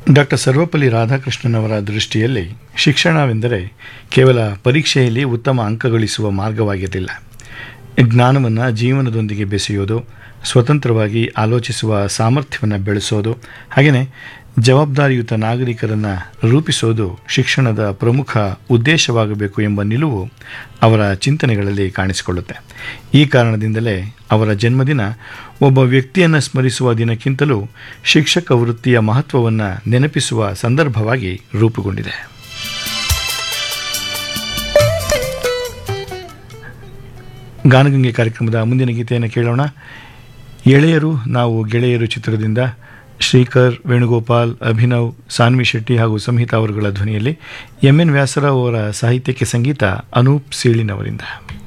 doctor Sarvepalli ರಾಧಾಕೃಷ್ಣನವರ ದೃಷ್ಟಿಯಲ್ಲಿ ಶಿಕ್ಷಣವೆಂದರೆ ಕೇವಲ ಪರೀಕ್ಷೆಯಲ್ಲಿ ಉತ್ತಮ ಅಂಕ ಗಳಿಸುವ ಮಾರ್ಗವಾಗಿರಲಿಲ್ಲ ಜ್ಞಾನವನ್ನು ಜೀವನದೊಂದಿಗೆ ಬೆಸೆಯೋದು ಸ್ವತಂತ್ರವಾಗಿ ಆಲೋಚಿಸುವ ಸಾಮರ್ಥ್ಯವನ್ನು ಬೆಳೆಸೋದು ಹಾಗೆಯೇ ಜವಾಬ್ದಾರಿಯುತ ನಾಗರಿಕರನ್ನು ರೂಪಿಸೋದು ಶಿಕ್ಷಣದ ಪ್ರಮುಖ ಉದ್ದೇಶವಾಗಬೇಕು ಎಂಬ ನಿಲುವು ಅವರ ಚಿಂತನೆಗಳಲ್ಲಿ ಕಾಣಿಸಿಕೊಳ್ಳುತ್ತೆ ಈ ಕಾರಣದಿಂದಲೇ ಅವರ ಜನ್ಮದಿನ ಒಬ್ಬ ವ್ಯಕ್ತಿಯನ್ನು ಸ್ಮರಿಸುವ ದಿನಕ್ಕಿಂತಲೂ ಶಿಕ್ಷಕ ವೃತ್ತಿಯ ಮಹತ್ವವನ್ನು ನೆನಪಿಸುವ ಸಂದರ್ಭವಾಗಿ ರೂಪುಗೊಂಡಿದೆ ಗಾನಗಂಗೆ ಕಾರ್ಯಕ್ರಮದ ಮುಂದಿನ ಗೀತೆಯನ್ನು ಕೇಳೋಣ ಎಳೆಯರು ನಾವು ಗೆಳೆಯರು ಚಿತ್ರದಿಂದ ಶ್ರೀಕರ್ ವೇಣುಗೋಪಾಲ್ ಅಭಿನವ್ ಸಾನ್ವಿ ಶೆಟ್ಟಿ ಹಾಗೂ ಸಂಹಿತಾ ಅವರುಗಳ ಧ್ವನಿಯಲ್ಲಿ ಎಂ ಎನ್ ವ್ಯಾಸರಾವ್ ಅವರ ಸಾಹಿತ್ಯಕ್ಕೆ ಸಂಗೀತ ಅನೂಪ್ ಸೀಳಿನವರಿಂದ